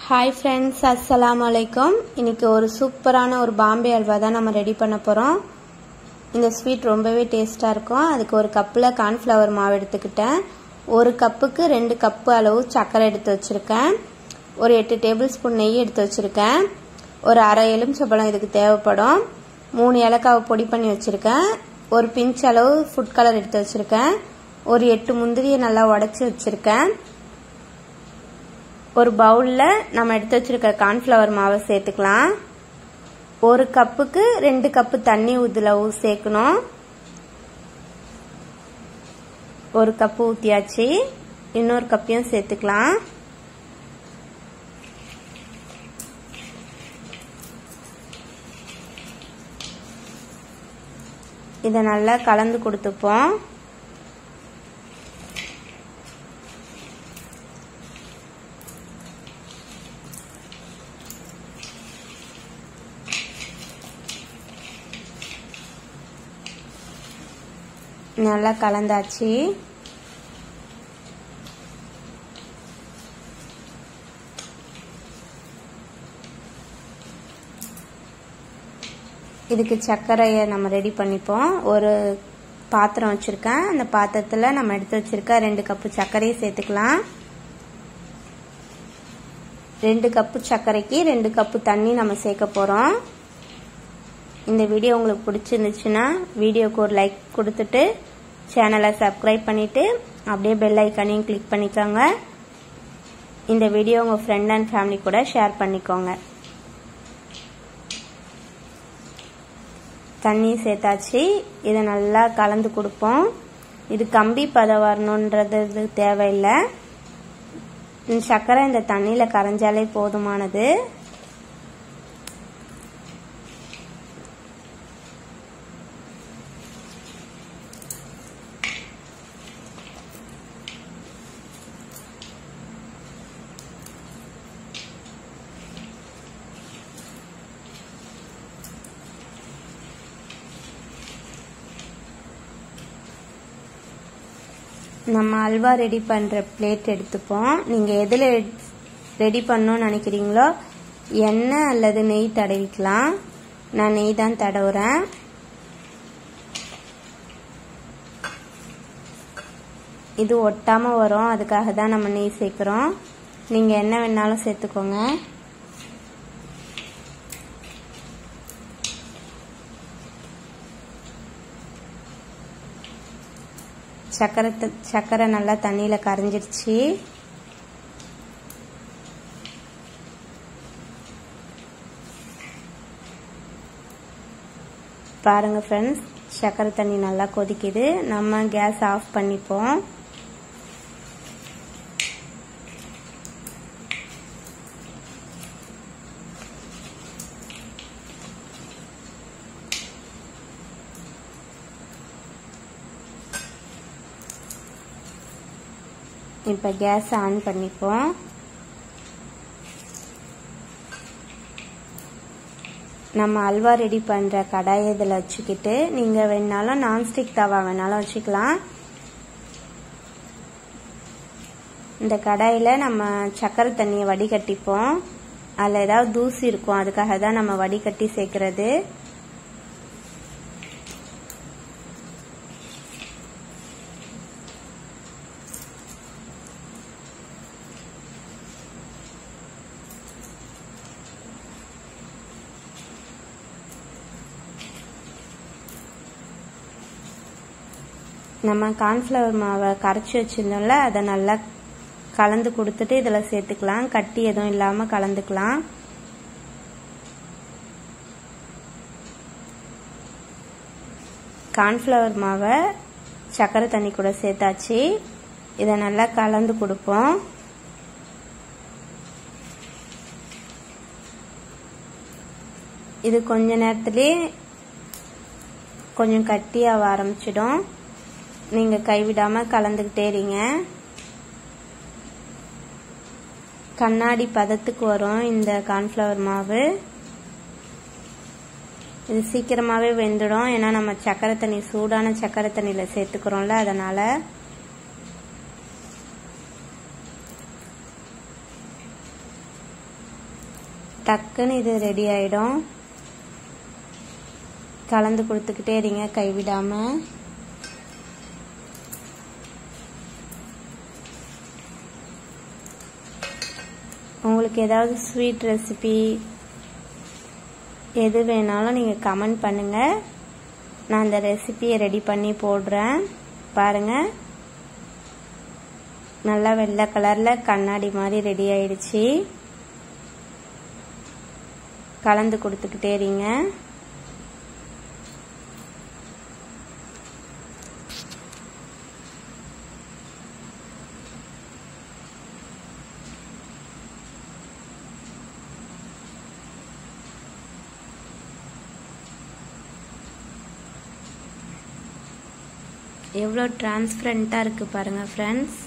hi friends அஸ்ஸலாமு அலைக்கும் இன்னைக்கு ஒரு சூப்பரான ஒரு பாம்பே அல்வா தான் நம்ம ரெடி பண்ண போகிறோம் இந்த ஸ்வீட் ரொம்பவே டேஸ்ட்டாக இருக்கும் அதுக்கு ஒரு கப்பில் கார்ன்ஃப்ளவர் மாவு எடுத்துக்கிட்டேன் ஒரு கப்புக்கு ரெண்டு கப்பு அளவு சர்க்கரை எடுத்து வச்சுருக்கேன் ஒரு எட்டு டேபிள் ஸ்பூன் நெய் எடுத்து வச்சுருக்கேன் ஒரு அரை எலுமிச்சப்பழம் இதுக்கு தேவைப்படும் மூணு ஏலக்காவை பொடி பண்ணி வச்சுருக்கேன் ஒரு பிஞ்ச் அளவு ஃபுட் கலர் எடுத்து வச்சுருக்கேன் ஒரு எட்டு முந்திரியை நல்லா உடச்சி வச்சுருக்கேன் ஒரு பவுலில் நம்ம எடுத்து வச்சிருக்க கார்ன்ஃப்ளவர் மாவை சேர்த்துக்கலாம் ஒரு கப்புக்கு ரெண்டு கப்பு தண்ணி இதில் சேர்க்கணும் ஒரு கப்பு ஊற்றியாச்சு இன்னொரு கப்பையும் சேர்த்துக்கலாம் இதை நல்லா கலந்து கொடுத்துப்போம் நல்லா கலந்தாச்சு இதுக்கு சர்க்கரையை நம்ம ரெடி பண்ணிப்போம் ஒரு பாத்திரம் வச்சுருக்கேன் அந்த பாத்திரத்தில் நம்ம எடுத்து வச்சுருக்க ரெண்டு கப்பு சர்க்கரையை சேர்த்துக்கலாம் ரெண்டு கப்பு சர்க்கரைக்கு ரெண்டு கப்பு தண்ணி நம்ம சேர்க்க போகிறோம் இந்த வீடியோ உங்களுக்கு பிடிச்சிருந்துச்சுன்னா வீடியோக்கு ஒரு லைக் கொடுத்துட்டு சேனலை சப்ஸ்கிரைப் பண்ணிவிட்டு அப்படியே பெல் ஐக்கானையும் கிளிக் பண்ணிக்கோங்க இந்த வீடியோ உங்கள் ஃப்ரெண்ட் அண்ட் ஃபேமிலி கூட ஷேர் பண்ணிக்கோங்க தண்ணி சேர்த்தாச்சு இதை நல்லா கலந்து கொடுப்போம் இது கம்பி பதம் வரணுன்றது தேவையில்லை சர்க்கரை இந்த தண்ணியில் கரைஞ்சாலே போதுமானது நம்ம அல்வா ரெடி பண்ணுற பிளேட் எடுத்துப்போம் நீங்கள் எதில் ரெடி பண்ணணும்னு நினைக்கிறீங்களோ எண்ணெய் அல்லது நெய் தடவிக்கலாம் நான் நெய் தான் தடவுறேன் இது ஒட்டாமல் வரும் அதுக்காக தான் நம்ம நெய் சேர்க்குறோம் நீங்கள் என்ன வேணாலும் சேர்த்துக்கோங்க சக்கரை சக்கரை நல்லா தண்ணியில் கரைஞ்சிருச்சு பாருங்க ஃப்ரெண்ட்ஸ் சக்கரை தண்ணி நல்லா கொதிக்குது நம்ம கேஸ் ஆஃப் பண்ணிப்போம் இப்போ கேஸ் ஆன் பண்ணிப்போம் நம்ம அல்வா ரெடி பண்ணுற கடாயை இதில் வச்சுக்கிட்டு நீங்கள் வேணாலும் நான்ஸ்டிக் தவா வேணாலும் வச்சுக்கலாம் இந்த கடாயில் நம்ம சக்கரை தண்ணியை வடிகட்டிப்போம் அதில் ஏதாவது தூசி இருக்கும் அதுக்காக தான் நம்ம வடிகட்டி சேர்க்கறது நம்ம கார்ன்ஃப்ளவர் மாவை கரைச்சி வச்சுருந்தோம்ல அதை நல்லா கலந்து கொடுத்துட்டு இதில் சேர்த்துக்கலாம் கட்டி எதுவும் இல்லாமல் கலந்துக்கலாம் கார்ன்ஃப்ளவர் மாவை சர்க்கரை தண்ணி கூட சேர்த்தாச்சு இதை நல்லா கலந்து கொடுப்போம் இது கொஞ்ச நேரத்துலேயே கொஞ்சம் கட்டியாக ஆரம்பிச்சிடும் நீங்கள் கைவிடாமல் கலந்துக்கிட்டே இருங்க கண்ணாடி பதத்துக்கு வரும் இந்த கார்ன்ஃப்ளவர் மாவு இது சீக்கிரமாகவே வெந்துடும் ஏன்னா நம்ம சக்கரை தண்ணி சூடான சக்கரை தண்ணியில் சேர்த்துக்கிறோம்ல அதனால் டக்குன்னு இது ரெடி ஆகிடும் கலந்து கொடுத்துக்கிட்டே இருங்க கைவிடாமல் உங்களுக்கு ஏதாவது ஸ்வீட் ரெசிபி எது வேணாலும் நீங்கள் கமெண்ட் பண்ணுங்கள் நான் அந்த ரெசிபியை ரெடி பண்ணி போடுறேன் பாருங்கள் நல்லா வெள்ளை கலரில் கண்ணாடி மாதிரி ரெடி ஆயிடுச்சு கலந்து கொடுத்துக்கிட்டே இருங்க எவ்வளோ டிரான்ஸ்பரண்ட்டாக இருக்குது பாருங்கள் ஃப்ரெண்ட்ஸ்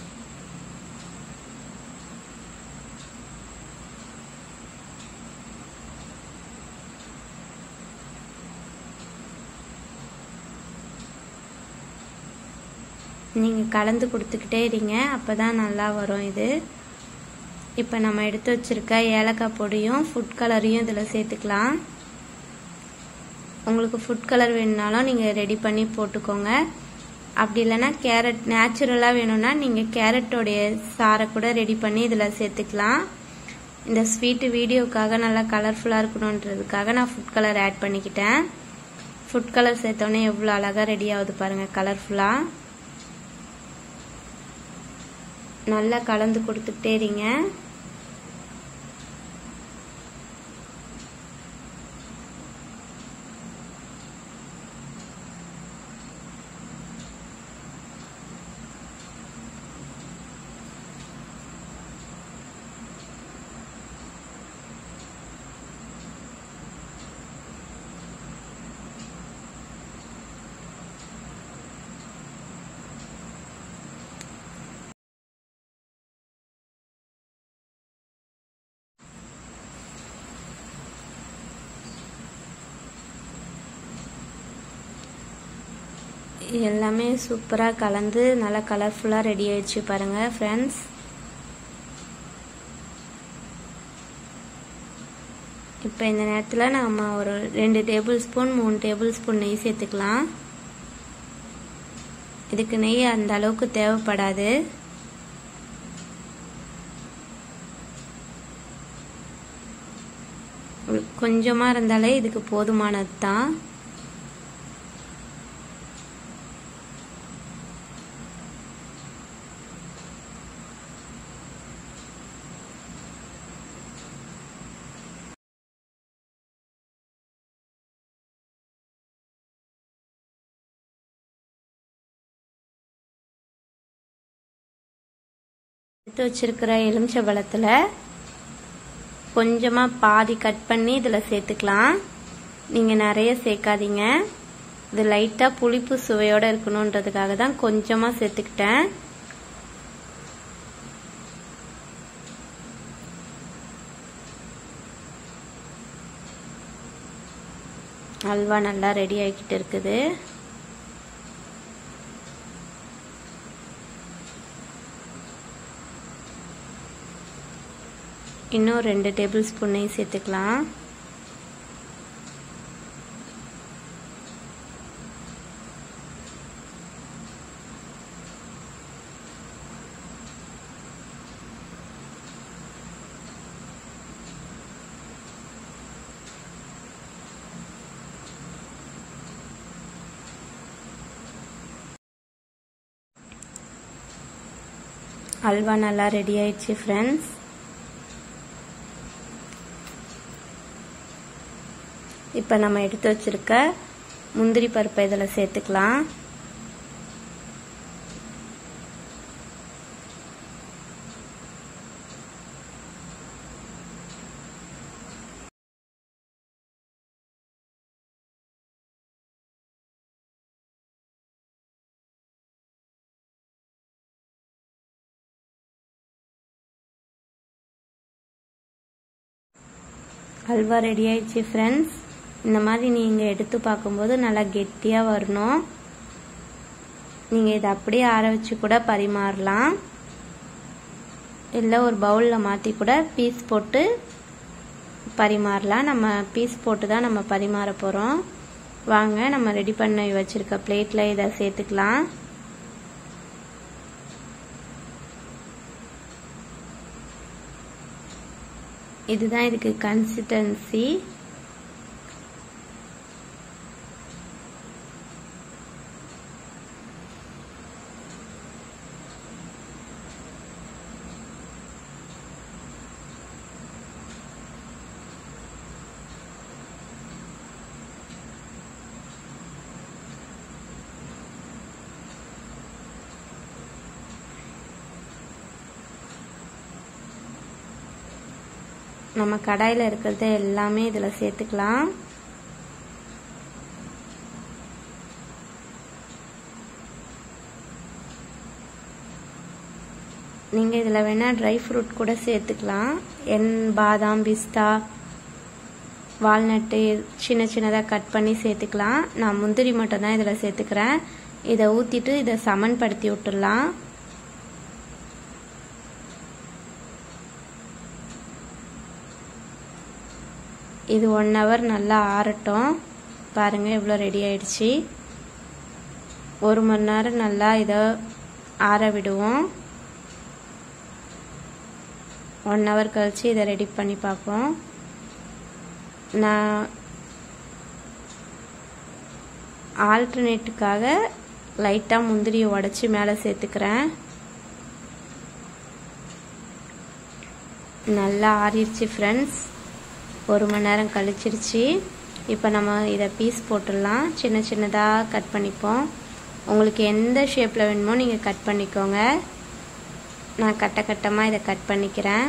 நீங்கள் கலந்து கொடுத்துக்கிட்டே இருங்க அப்போ தான் நல்லா வரும் இது இப்போ நம்ம எடுத்து வச்சுருக்க ஏலக்காய் பொடியும் ஃபுட் கலரையும் இதில் சேர்த்துக்கலாம் உங்களுக்கு ஃபுட் கலர் வேணுனாலும் நீங்கள் ரெடி பண்ணி போட்டுக்கோங்க அப்படி இல்லைன்னா கேரட் நேச்சுரலாக வேணும்னா நீங்கள் கேரட்டோடைய சாரை கூட ரெடி பண்ணி இதில் சேர்த்துக்கலாம் இந்த ஸ்வீட்டு வீடியோக்காக நல்லா கலர்ஃபுல்லாக இருக்கணுன்றதுக்காக நான் ஃபுட் கலர் ஆட் பண்ணிக்கிட்டேன் ஃபுட் கலர் சேர்த்தோன்னே எவ்வளோ அழகாக ரெடி ஆகுது பாருங்கள் கலர்ஃபுல்லாக நல்லா கலந்து கொடுத்துக்கிட்டே இருங்க எல்லாமே சூப்பராக கலந்து நல்லா கலர்ஃபுல்லாக ரெடி ஆயிடுச்சு பாருங்கள் ஃப்ரெண்ட்ஸ் இப்போ இந்த நேரத்தில் நம்ம ஒரு ரெண்டு டேபிள் ஸ்பூன் மூணு டேபிள் ஸ்பூன் நெய் சேர்த்துக்கலாம் இதுக்கு நெய் அந்த அளவுக்கு தேவைப்படாது கொஞ்சமாக இருந்தாலே இதுக்கு போதுமானது தான் எடுத்து வச்சிருக்கிற எலுமிச்சை பழத்தில் கொஞ்சமாக பாதி கட் பண்ணி இதில் சேர்த்துக்கலாம் நீங்கள் நிறைய சேர்க்காதீங்க இது லைட்டாக புளிப்பு சுவையோடு இருக்கணுன்றதுக்காக தான் கொஞ்சமாக சேர்த்துக்கிட்டேன் அல்வா நல்லா ரெடி ஆகிக்கிட்டு இருக்குது இன்னும் ரெண்டு டேபிள் ஸ்பூன் நெய் சேர்த்துக்கலாம் அல்வா நல்லா ரெடி ஆயிடுச்சு ஃப்ரெண்ட்ஸ் இப்போ நம்ம எடுத்து வச்சிருக்க முந்திரி பருப்பை இதில் சேர்த்துக்கலாம் அல்வா ரெடி ஆயிடுச்சு ஃப்ரெண்ட்ஸ் இந்த மாதிரி நீங்கள் எடுத்து பார்க்கும்போது நல்லா கெட்டியாக வரணும் நீங்கள் இதை அப்படியே ஆற வச்சு கூட பரிமாறலாம் இல்லை ஒரு பவுலில் மாற்றி கூட பீஸ் போட்டு பரிமாறலாம் நம்ம பீஸ் போட்டு தான் நம்ம பரிமாற போகிறோம் வாங்க நம்ம ரெடி பண்ணி வச்சுருக்க பிளேட்டில் இதை சேர்த்துக்கலாம் இதுதான் இதுக்கு கன்சிஸ்டன்சி நம்ம கடாயில் இருக்கிறத எல்லாமே இதில் சேர்த்துக்கலாம் நீங்கள் இதில் வேணால் ட்ரை ஃப்ரூட் கூட சேர்த்துக்கலாம் என் பாதாம் பிஸ்தா வால்நட்டு சின்ன சின்னதாக கட் பண்ணி சேர்த்துக்கலாம் நான் முந்திரி மட்டும் தான் இதில் சேர்த்துக்கிறேன் இதை ஊற்றிட்டு இதை சமன்படுத்தி விட்டுடலாம் இது ஒன் ஹவர் நல்லா ஆறட்டும் பாருங்கள் எவ்வளோ ரெடி ஆயிடுச்சு ஒரு மணி நேரம் நல்லா இதை ஆற விடுவோம் ஒன் ஹவர் கழித்து இதை ரெடி பண்ணி பார்ப்போம் நான் ஆல்டர்னேட்டுக்காக லைட்டாக முந்திரியை உடச்சி மேலே சேர்த்துக்கிறேன் நல்லா ஆறிடுச்சு ஃப்ரெண்ட்ஸ் ஒரு மணி நேரம் கழிச்சிருச்சு இப்போ நம்ம இதை பீஸ் போட்டுடலாம் சின்ன சின்னதாக கட் பண்ணிப்போம் உங்களுக்கு எந்த ஷேப்பில் வேணுமோ நீங்கள் கட் பண்ணிக்கோங்க நான் கட்ட கட்டமாக இதை கட் பண்ணிக்கிறேன்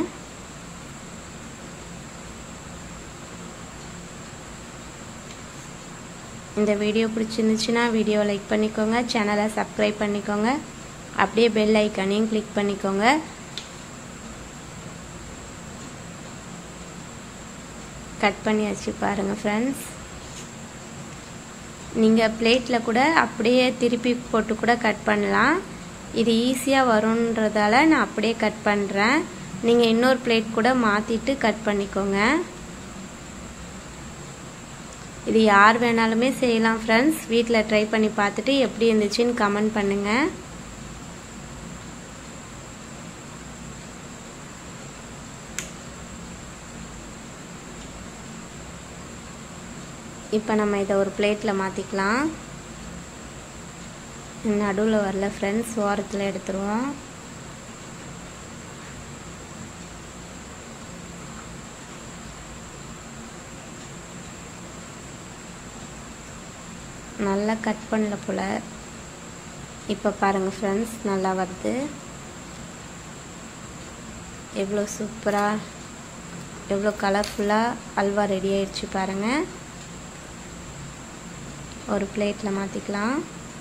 இந்த வீடியோ பிடிச்சிருந்துச்சுன்னா வீடியோ லைக் பண்ணிக்கோங்க சேனலை சப்ஸ்கிரைப் பண்ணிக்கோங்க அப்படியே பெல் ஐக்கானையும் கிளிக் பண்ணிக்கோங்க கட் பண்ணியாச்சு பாருங்கள் ஃப்ரெண்ட்ஸ் நீங்கள் பிளேட்டில் கூட அப்படியே திருப்பி போட்டு கூட கட் பண்ணலாம் இது ஈஸியாக வரும்ன்றதால நான் அப்படியே கட் பண்ணுறேன் நீங்கள் இன்னொரு பிளேட் கூட மாற்றிட்டு கட் பண்ணிக்கோங்க இது யார் வேணாலுமே செய்யலாம் ஃப்ரெண்ட்ஸ் வீட்டில் ட்ரை பண்ணி பார்த்துட்டு எப்படி இருந்துச்சுன்னு கமெண்ட் பண்ணுங்கள் இப்போ நம்ம இதை ஒரு பிளேட்டில் மாற்றிக்கலாம் நடுவில் வரல ஃப்ரெண்ட்ஸ் ஓரத்தில் எடுத்துருவோம் நல்லா கட் பண்ணல போல் இப்போ பாருங்கள் ஃப்ரெண்ட்ஸ் நல்லா வருது எவ்வளோ சூப்பராக எவ்வளோ கலர்ஃபுல்லாக அல்வா ரெடி ஆயிடுச்சு பாருங்கள் ஒரு பிளேட்டில் மாற்றிக்கலாம்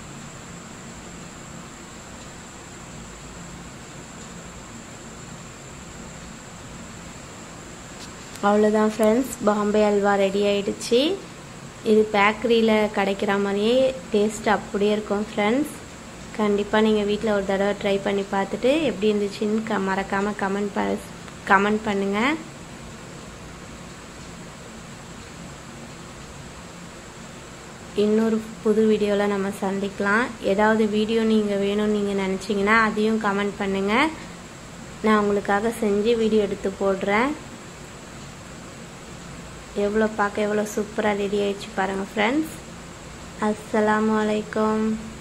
அவ்வளோதான் ஃப்ரெண்ட்ஸ் பாம்பே அல்வா ரெடி ஆயிடுச்சு இது பேக்கரியில் கிடைக்கிற மாதிரியே டேஸ்ட் அப்படியே இருக்கும் ஃப்ரெண்ட்ஸ் கண்டிப்பாக நீங்கள் வீட்டில் ஒரு தடவை ட்ரை பண்ணி பார்த்துட்டு எப்படி இருந்துச்சுன்னு க மறக்காமல் கமெண்ட் ப கமெண்ட் பண்ணுங்கள் இன்னொரு புது வீடியோவில் நம்ம சந்திக்கலாம் ஏதாவது வீடியோ நீங்கள் வேணும்னு நீங்கள் நினச்சிங்கன்னா அதையும் கமெண்ட் பண்ணுங்கள் நான் உங்களுக்காக செஞ்சு வீடியோ எடுத்து போடுறேன் எவ்வளோ பார்க்க எவ்வளோ சூப்பராக ரெடி ஆயிடுச்சு பாருங்கள் ஃப்ரெண்ட்ஸ் அஸ்ஸலாமு அலைக்கும்